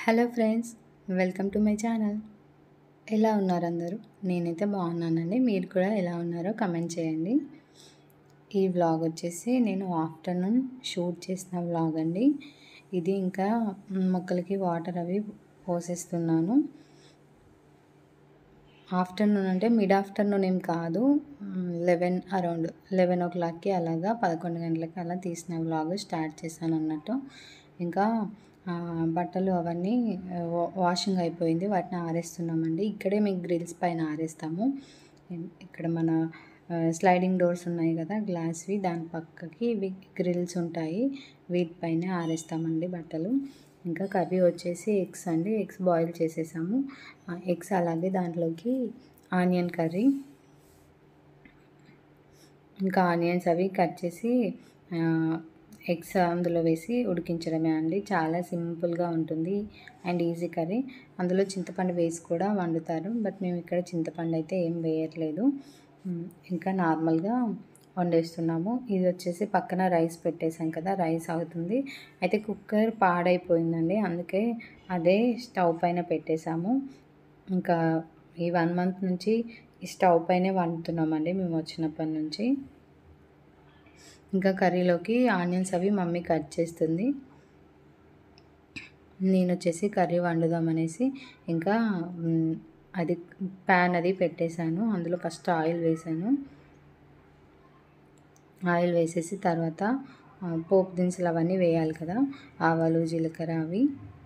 hello friends welcome to my channel ఎలా ఉన్నారు అందరూ నేనైతే బాగున్నానండి మీరు కూడా ఎలా ఉన్నారో కమెంట్ చేయండి ఈ వ్లాగ్ వచ్చేసి నేను ఆఫ్టర్నూన్ షూట్ చేసిన వ్లాగ్ అండి ఇది ఇంకా మొక్కలకి వాటర్ అవి పోసేస్తున్నాను ఆఫ్టర్నూన్ అంటే మిడ్ ఆఫ్టర్నూన్ ఏం కాదు లెవెన్ అరౌండ్ లెవెన్ ఓ క్లాక్కి అలాగా పదకొండు గంటలకి అలా తీసిన వ్లాగ్ స్టార్ట్ చేశాను అన్నట్టు ఇంకా ఆ, బట్టలు అవన్నీ వా- వాషింగ్ అయిపోయింది వాటిని ఆరేస్తున్నామండి ఇక్కడే మీకు గ్రిల్స్ పైన ఆరేస్తాము ఇక్కడ మన ఆ, స్లైడింగ్ డోర్స్ ఉన్నాయి కదా గ్లాస్వి దాని పక్కకి ఇవి గ్రిల్స్ ఉంటాయి వీటిపైన ఆరేస్తామండి బట్టలు ఇంకా కర్రీ వచ్చేసి ఎగ్స్ అండి ఎగ్స్ బాయిల్ చేసేసాము ఆ, ఎగ్స్ అలాగే దాంట్లోకి ఆనియన్ కర్రీ ఇంకా ఆనియన్స్ అవి కట్ చేసి ఆ, ఎగ్స్ అందులో వేసి ఉడికించడమే అండి చాలా సింపుల్గా ఉంటుంది అండ్ ఈజీ కర్రీ అందులో చింతపండు వేసి కూడా వండుతారు బట్ మేము ఇక్కడ చింతపండు అయితే ఏం వేయట్లేదు ఉమ్, ఇంకా నార్మల్గా వండేస్తున్నాము ఇది వచ్చేసి పక్కన రైస్ పెట్టేసాం కదా రైస్ అవుతుంది అయితే కుక్కర్ పాడైపోయిందండి అందుకే అదే స్టవ్ పైన పెట్టేశాము ఇంకా ఈ వన్ మంత్ నుంచి ఈ స్టవ్ పైనే వండుతున్నామండి మేము వచ్చినప్పటి నుంచి ఇంకా కర్రీలోకి ఆనియన్స్ అవి మమ్మీ కట్ చేస్తుంది నేను వచ్చేసి కర్రీ వండుదామనేసి ఇంకా మ్, అది ప్యాన్ అది పెట్టేశాను అందులో ఫస్ట్ ఆయిల్ వేసాను ఆయిల్ వేసేసి తర్వాత ఆ, పోపు దినుసులు అవన్నీ వేయాలి కదా ఆవాలు జీలకర్ర అవి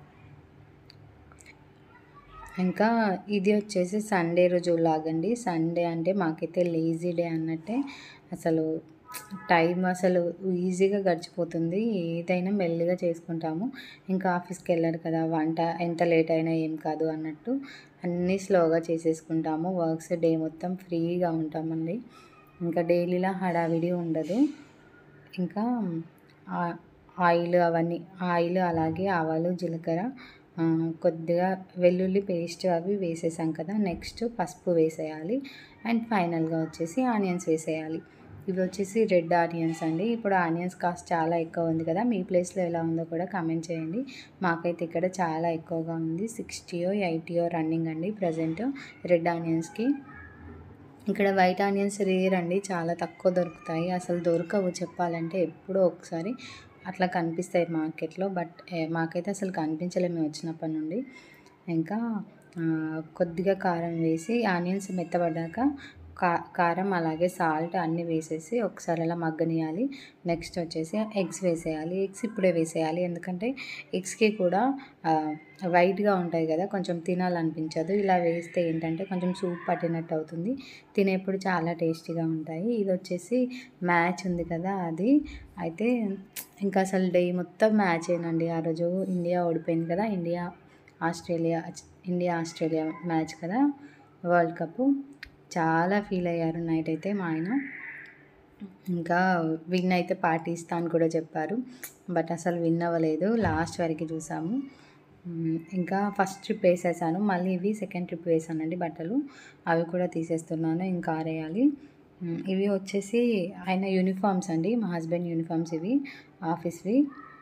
ఇంకా ఇది వచ్చేసి సండే రోజు లాగండి సండే అంటే మాకైతే లేజీ డే అన్నట్టే అసలు టైం అసలు ఈజీగా గడిచిపోతుంది ఏదైనా మెల్లిగా చేసుకుంటాము ఇంకా ఆఫీస్కి వెళ్ళారు కదా వంట ఎంత లేట్ అయినా ఏం కాదు అన్నట్టు అన్నీ స్లోగా చేసేసుకుంటాము వర్క్స్ డే మొత్తం ఫ్రీగా ఉంటామండి ఇంకా డైలీలా హడావిడి ఉండదు ఇంకా ఆ- ఆయిల్ అవన్నీ ఆయిల్ అలాగే ఆవాలు జీలకర్ర ఆ, కొద్దిగా వెల్లుల్లి పేస్ట్ అవి వేసేసాం కదా నెక్స్ట్ పసుపు వేసేయాలి అండ్ ఫైనల్గా వచ్చేసి ఆనియన్స్ వేసేయాలి ఇవి వచ్చేసి రెడ్ ఆనియన్స్ అండి ఇప్పుడు ఆనియన్స్ కాస్ట్ చాలా ఎక్కువ ఉంది కదా మీ ప్లేస్లో ఎలా ఉందో కూడా కామెంట్ చేయండి మాకైతే ఇక్కడ చాలా ఎక్కువగా ఉంది సిక్స్టీయో ఎయిటీయో రన్నింగ్ అండి ప్రజెంట్ రెడ్ ఆనియన్స్కి ఇక్కడ వైట్ ఆనియన్స్ రేర్ అండి చాలా తక్కువ దొరుకుతాయి అసలు దొరకవు చెప్పాలంటే ఎప్పుడో ఒకసారి అట్లా కనిపిస్తాయి మార్కెట్లో బట్ ఏ, మాకైతే అసలు కనిపించలేము మేము వచ్చినప్పటి నుండి ఇంకా ఆ, కొద్దిగా కారం వేసి ఆనియన్స్ మెత్తబడ్డాక కా కారం అలాగే సాల్ట్ అన్నీ వేసేసి ఒకసారి అలా మగ్గనియాలి నెక్స్ట్ వచ్చేసి ఎగ్స్ వేసేయాలి ఎగ్స్ ఇప్పుడే వేసేయాలి ఎందుకంటే ఎగ్స్కి కూడా ఆ, వైట్గా ఉంటాయి కదా కొంచెం తినాలనిపించదు ఇలా వేస్తే ఏంటంటే కొంచెం సూప్ పట్టినట్టు అవుతుంది తినేప్పుడు చాలా టేస్టీగా ఉంటాయి ఇది వచ్చేసి మ్యాచ్ ఉంది కదా అది అయితే ఇంకా అసలు డే మొత్తం మ్యాచ్ ఏనండి ఆ రోజు ఇండియా ఓడిపోయింది కదా India Australia India Australia match కదా వరల్డ్ కప్ చాలా ఫీల్ అయ్యారు నైట్ అయితే మా ఆయన ఇంకా విన్ అయితే పార్టీ ఇస్తా అని కూడా చెప్పారు బట్ అసలు విన్ అవ్వలేదు లాస్ట్ వరకు చూసాము మ్, ఇంకా ఫస్ట్ ట్రిప్ వేసేసాను మళ్ళీ ఇవి సెకండ్ ట్రిప్ వేసానండి బట్టలు అవి కూడా తీసేస్తున్నాను ఇంకా ఆరేయాలి మ్, ఇవి వచ్చేసి ఆయన యూనిఫామ్స్ అండి మా హస్బెండ్ యూనిఫామ్స్ ఇవి ఆఫీస్వి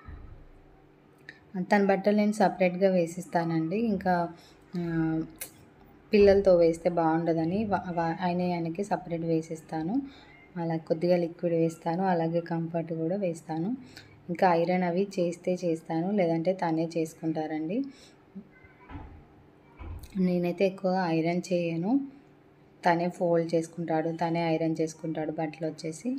తన బట్టలు నేను సపరేట్గా వేసిస్తానండి ఇంకా ఆ, పిల్లలతో వేస్తే బాగుండదని వా- వా- ఆయన ఆయనకి సపరేట్ వేసిస్తాను అలా కొద్దిగా లిక్విడ్ వేస్తాను అలాగే కంఫర్ట్ కూడా వేస్తాను ఇంకా ఐరన్ అవి చేస్తే చేస్తాను లేదంటే తనే చేసుకుంటారండి నేనైతే ఎక్కువగా ఐరన్ చేయను తనే ఫోల్డ్ చేసుకుంటాడు తనే ఐరన్ చేసుకుంటాడు బట్టలు వచ్చేసి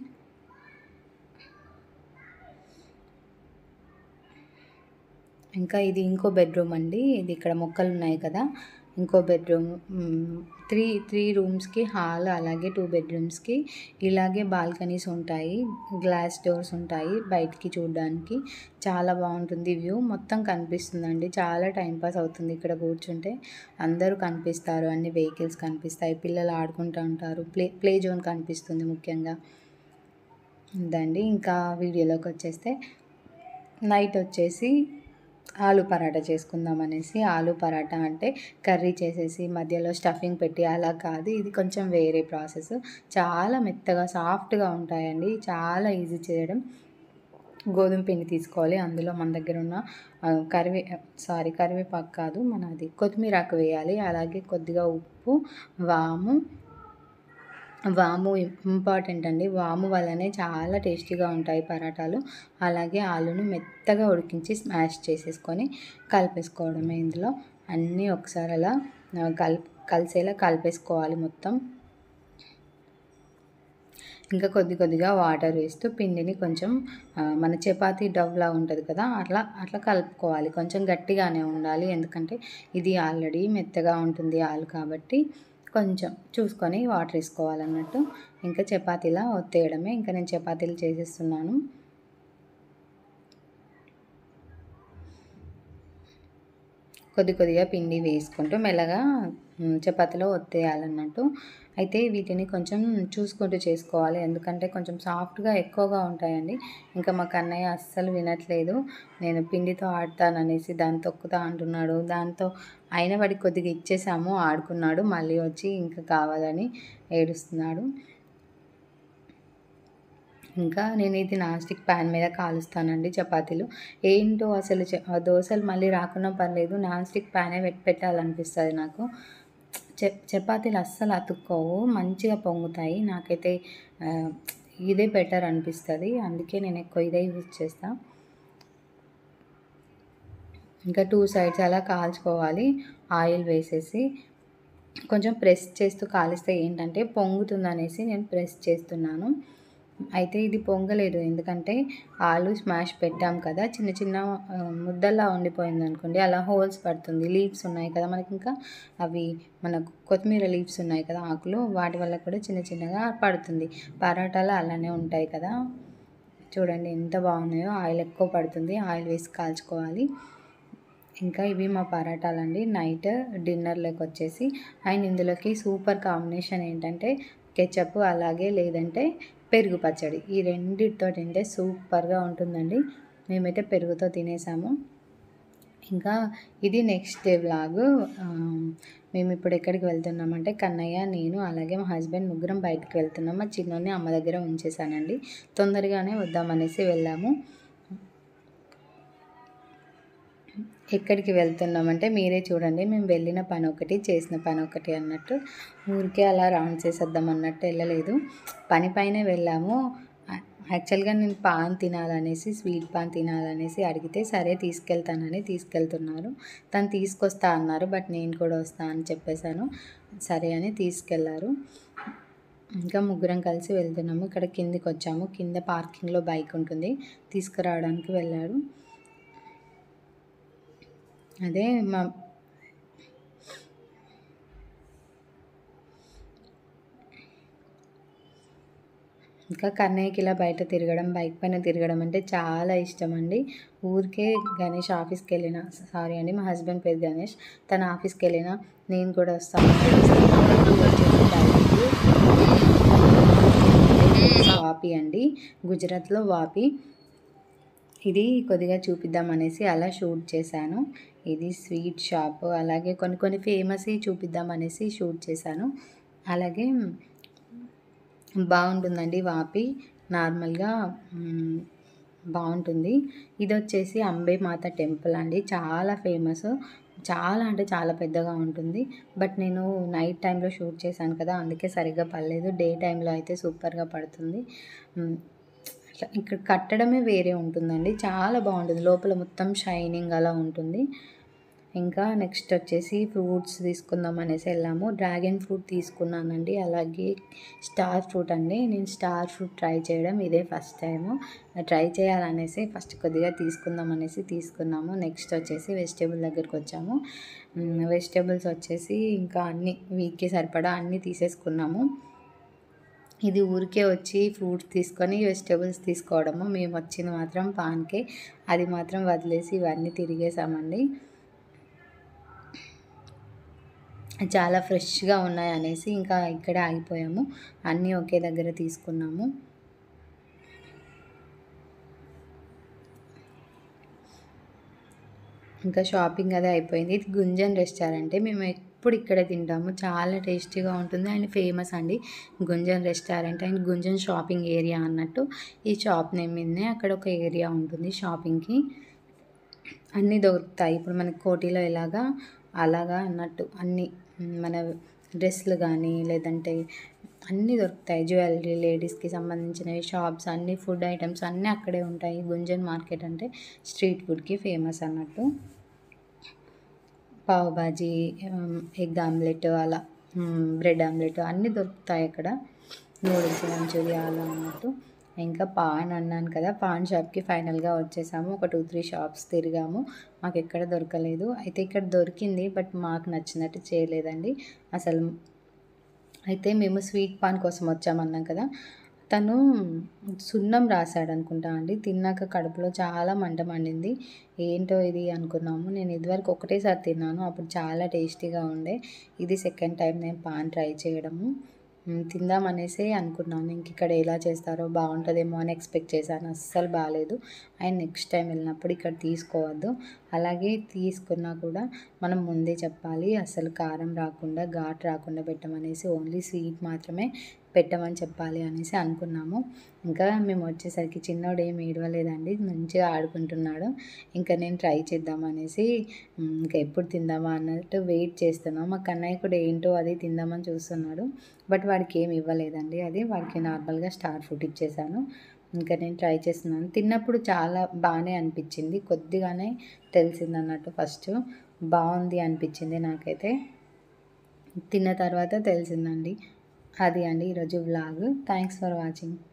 ఇంకా ఇది ఇంకో బెడ్రూమ్ అండి ఇది ఇక్కడ మొక్కలు ఉన్నాయి కదా ఇంకో బెడ్రూమ్ త్రీ త్రీ రూమ్స్కి హాల్ అలాగే టూ బెడ్రూమ్స్కి ఇలాగే బాల్కనీస్ ఉంటాయి గ్లాస్ డోర్స్ ఉంటాయి బయటికి చూడడానికి చాలా బాగుంటుంది వ్యూ మొత్తం కనిపిస్తుందండి చాలా టైం పాస్ అవుతుంది ఇక్కడ కూర్చుంటే అందరూ కనిపిస్తారు అన్ని వెహికల్స్ కనిపిస్తాయి పిల్లలు ఆడుకుంటూ ఉంటారు ప్లే ప్లే జోన్ కనిపిస్తుంది ముఖ్యంగా ఇదండి ఇంకా వీడియోలోకి వచ్చేస్తే నైట్ వచ్చేసి ఆలు పరాటా చేసుకుందాం అనేసి ఆలు పరాటా అంటే కర్రీ చేసేసి మధ్యలో స్టఫింగ్ పెట్టి అలా కాదు ఇది కొంచెం వేరే ప్రాసెస్ చాలా మెత్తగా సాఫ్ట్గా ఉంటాయండి చాలా ఈజీ చేయడం గోధుమ పిండి తీసుకోవాలి అందులో మన దగ్గర ఉన్న ఆ, కరివే సారీ కరివేపాకు కాదు మన అది కొత్తిమీర ఆకు వేయాలి అలాగే కొద్దిగా ఉప్పు వాము వాము ఇంపార్టెంట్ అండి వాము వల్లనే చాలా టేస్టీగా ఉంటాయి పరాటాలు అలాగే ఆలును మెత్తగా ఉడికించి స్మాష్ చేసేసుకొని కలిపేసుకోవడమే ఇందులో అన్నీ ఒకసారి అలా ఆ, కల్ కలిసేలా కలిపేసుకోవాలి మొత్తం ఇంకా కొద్ది కొద్దిగా వాటర్ వేస్తూ పిండిని కొంచెం ఆ, మన చపాతీ డవ్లా ఉంటుంది కదా అట్లా అట్లా కలుపుకోవాలి కొంచెం గట్టిగానే ఉండాలి ఎందుకంటే ఇది ఆల్రెడీ మెత్తగా ఉంటుంది ఆలు కాబట్టి కొంచెం చూసుకొని వాటర్ వేసుకోవాలన్నట్టు ఇంకా చపాతీలా ఒత్తేయడమే ఇంకా నేను చపాతీలు చేసేస్తున్నాను కొద్ది కొద్దిగా పిండి వేసుకుంటూ మెల్లగా మ్, చపాతీలో ఒత్తేయాలన్నట్టు అయితే వీటిని కొంచెం చూసుకుంటూ చేసుకోవాలి ఎందుకంటే కొంచెం సాఫ్ట్గా ఎక్కువగా ఉంటాయండి ఇంకా మా కన్నయ్య అస్సలు వినట్లేదు నేను పిండితో ఆడతాననేసి దాన్ని తొక్కుతా అంటున్నాడు దాంతో అయిన వాడికి కొద్దిగా ఇచ్చేసాము ఆడుకున్నాడు మళ్ళీ వచ్చి ఇంకా కావాలని ఏడుస్తున్నాడు ఇంకా నేను ఇది నాన్ స్టిక్ ప్యాన్ మీద కాలుస్తానండి చపాతీలు ఏంటో అసలు చ- ఆ దోశలు మళ్ళీ రాకున్నా పర్లేదు నాన్ స్టిక్ ప్యానే పెట్టి పెట్టాలనిపిస్తుంది నాకు చ చపాతీలు అస్సలు అతుక్కోవు మంచిగా పొంగుతాయి నాకైతే ఆ, ఇదే బెటర్ అనిపిస్తుంది అందుకే నేను ఎక్కువ ఇదే యూజ్ చేస్తాను ఇంకా టూ సైడ్స్ అలా కాల్చుకోవాలి ఆయిల్ వేసేసి కొంచెం ప్రెస్ చేస్తూ కాలిస్తే ఏంటంటే పొంగుతుంది అనేసి నేను ప్రెస్ చేస్తున్నాను అయితే ఇది పొంగలేదు ఎందుకంటే ఆలు స్మాష్ పెట్టాం కదా చిన్న చిన్న ఆ, ముద్దలా ఉండిపోయింది అనుకోండి అలా హోల్స్ పడుతుంది లీవ్స్ ఉన్నాయి కదా మనకి ఇంకా అవి మనకు కొత్తిమీర లీవ్స్ ఉన్నాయి కదా ఆకులు వాటి వల్ల కూడా చిన్న చిన్నగా పడుతుంది పరాటాలు అలానే ఉంటాయి కదా చూడండి ఎంత బాగున్నాయో ఆయిల్ ఎక్కువ పడుతుంది ఆయిల్ వేసి కాల్చుకోవాలి ఇంకా ఇవి మా పరాటాలండి నైట్ డిన్నర్లోకి వచ్చేసి అండ్ ఇందులోకి సూపర్ కాంబినేషన్ ఏంటంటే కెచప్ అలాగే లేదంటే పెరుగు పచ్చడి ఈ రెండిటితో తింటే సూపర్గా ఉంటుందండి మేమైతే పెరుగుతో తినేసాము ఇంకా ఇది నెక్స్ట్ డే వ్లాగ్ మేము ఇప్పుడు ఎక్కడికి వెళ్తున్నామంటే కన్నయ్య నేను అలాగే మా హస్బెండ్ ముగ్గురం బయటకు వెళ్తున్నాం మా చిన్నోని అమ్మ దగ్గర ఉంచేసానండి తొందరగానే వద్దామనేసి వెళ్ళాము ఎక్కడికి వెళ్తున్నామంటే మీరే చూడండి మేము వెళ్ళిన పని ఒకటి చేసిన పని ఒకటి అన్నట్టు ఊరికే అలా రౌండ్ చేసేద్దాం అన్నట్టు వెళ్ళలేదు పని పైనే వెళ్ళాము యాక్చువల్గా నేను పాన్ తినాలనేసి స్వీట్ పాన్ తినాలనేసి అడిగితే సరే తీసుకెళ్తానని తీసుకెళ్తున్నారు తను తీసుకొస్తా అన్నారు బట్ నేను కూడా వస్తా అని చెప్పేశాను సరే అని తీసుకెళ్లారు ఇంకా ముగ్గురం కలిసి వెళ్తున్నాము ఇక్కడ కిందికి వచ్చాము కింద పార్కింగ్లో బైక్ ఉంటుంది తీసుకురావడానికి వెళ్ళాడు అదే మా ఇంకా కన్నయ్యకి ఇలా బయట తిరగడం బైక్ పైన తిరగడం అంటే చాలా ఇష్టం అండి ఊరికే గణేష్ ఆఫీస్కి వెళ్ళిన సారీ అండి మా హస్బెండ్ పేరు గణేష్ తన ఆఫీస్కి వెళ్ళిన నేను కూడా వస్తాను వాపి అండి గుజరాత్లో వాపి ఇది కొద్దిగా చూపిద్దాం అనేసి అలా షూట్ చేశాను ఇది స్వీట్ షాప్ అలాగే కొన్ని కొన్ని ఫేమస్ చూపిద్దాం అనేసి షూట్ చేశాను అలాగే బాగుంటుందండి వాపి నార్మల్గా మ్, బాగుంటుంది ఇది వచ్చేసి అంబే మాత టెంపుల్ అండి చాలా ఫేమస్ చాలా అంటే చాలా పెద్దగా ఉంటుంది బట్ నేను నైట్ టైంలో షూట్ చేశాను కదా అందుకే సరిగ్గా పడలేదు డే టైంలో అయితే సూపర్గా పడుతుంది మ్, ఇట్లా ఇక్కడ కట్టడమే వేరే ఉంటుందండి చాలా బాగుంటుంది లోపల మొత్తం షైనింగ్ అలా ఉంటుంది ఇంకా నెక్స్ట్ వచ్చేసి ఫ్రూట్స్ తీసుకుందాం అనేసి వెళ్ళాము డ్రాగన్ ఫ్రూట్ తీసుకున్నానండి అలాగే స్టార్ ఫ్రూట్ అండి నేను స్టార్ ఫ్రూట్ ట్రై చేయడం ఇదే ఫస్ట్ టైము ట్రై చేయాలనేసి ఫస్ట్ కొద్దిగా తీసుకుందాం అనేసి తీసుకున్నాము నెక్స్ట్ వచ్చేసి వెజిటేబుల్ దగ్గరికి వచ్చాము వెజిటేబుల్స్ వచ్చేసి ఇంకా అన్ని వీక్కి సరిపడా అన్నీ తీసేసుకున్నాము ఇది ఊరికే వచ్చి ఫ్రూట్స్ తీసుకొని వెజిటేబుల్స్ తీసుకోవడము మేము వచ్చింది మాత్రం పాన్కే అది మాత్రం వదిలేసి ఇవన్నీ తిరిగేసామండి చాలా ఫ్రెష్గా ఉన్నాయి అనేసి ఇంకా ఇక్కడే ఆగిపోయాము అన్నీ ఒకే దగ్గర తీసుకున్నాము ఇంకా షాపింగ్ అదే అయిపోయింది ఇది గుంజన్ రెస్టారెంట్ మేము ఎప్పుడు ఇక్కడే తింటాము చాలా టేస్టీగా ఉంటుంది అండ్ ఫేమస్ అండి Gunjan restaurant and Gunjan shopping area అన్నట్టు ఈ షాప్ నేమ్ మీదనే అక్కడ ఒక ఏరియా ఉంటుంది షాపింగ్కి అన్నీ దొరుకుతాయి ఇప్పుడు మనకి కోటిలో ఎలాగా అలాగా అన్నట్టు అన్నీ మన డ్రెస్సులు కానీ లేదంటే అన్నీ దొరుకుతాయి జ్యువెలరీ లేడీస్కి సంబంధించినవి షాప్స్ అన్ని ఫుడ్ ఐటమ్స్ అన్నీ అక్కడే ఉంటాయి గుంజన్ మార్కెట్ అంటే స్ట్రీట్ ఫుడ్కి ఫేమస్ అన్నట్టు పావ్ బాజీ ఎగ్ ఆమ్లెట్ అలా బ్రెడ్ ఆమ్లెట్ అన్నీ దొరుకుతాయి అక్కడ నూడిల్స్ మంచూరియా అలా అన్నట్టు ఇంకా పాన్ అన్నాను కదా పాన్ షాప్కి ఫైనల్గా వచ్చేసాము ఒక టూ త్రీ షాప్స్ తిరిగాము మాకు ఎక్కడ దొరకలేదు అయితే ఇక్కడ దొరికింది బట్ మాకు నచ్చినట్టు చేయలేదండి అసలు అయితే మేము స్వీట్ పాన్ కోసం వచ్చామన్నాం కదా తను సున్నం రాశాడు అనుకుంటా అండి తిన్నాక కడుపులో చాలా మంట మండింది ఏంటో ఇది అనుకున్నాము నేను ఇదివరకు ఒకటేసారి తిన్నాను అప్పుడు చాలా టేస్టీగా ఉండే ఇది సెకండ్ టైం నేను పాన్ ట్రై చేయడము మ్, తిందామనేసి అనుకున్నాను ఇంక ఇక్కడ ఎలా చేస్తారో బాగుంటుందేమో అని ఎక్స్పెక్ట్ చేశాను అస్సలు బాగాలేదు అండ్ నెక్స్ట్ టైం వెళ్ళినప్పుడు ఇక్కడ తీసుకోవద్దు అలాగే తీసుకున్నా కూడా మనం ముందే చెప్పాలి అసలు కారం రాకుండా ఘాట్ రాకుండా పెట్టమనేసి ఓన్లీ స్వీట్ మాత్రమే పెట్టమని చెప్పాలి అనేసి అనుకున్నాము ఇంకా మేము వచ్చేసరికి చిన్నోడు ఏం ఏడవలేదండి మంచిగా ఆడుకుంటున్నాడు ఇంకా నేను ట్రై చేద్దామనేసి మ్, ఇంకా ఎప్పుడు తిందామా అన్నట్టు వెయిట్ చేస్తున్నాం మా కన్నయ్య కూడా ఏంటో అది తిందామని చూస్తున్నాడు బట్ వాడికి ఏమి ఇవ్వలేదండి అది వాడికి నార్మల్గా స్టార్ ఫుడ్ ఇచ్చేసాను ఇంకా నేను ట్రై చేస్తున్నాను తిన్నప్పుడు చాలా బాగానే అనిపించింది కొద్దిగానే తెలిసింది అన్నట్టు ఫస్ట్ బాగుంది అనిపించింది నాకైతే తిన్న తర్వాత తెలిసిందండి అది అండి ఈరోజు వ్లాగ్ థ్యాంక్స్ ఫర్ వాచింగ్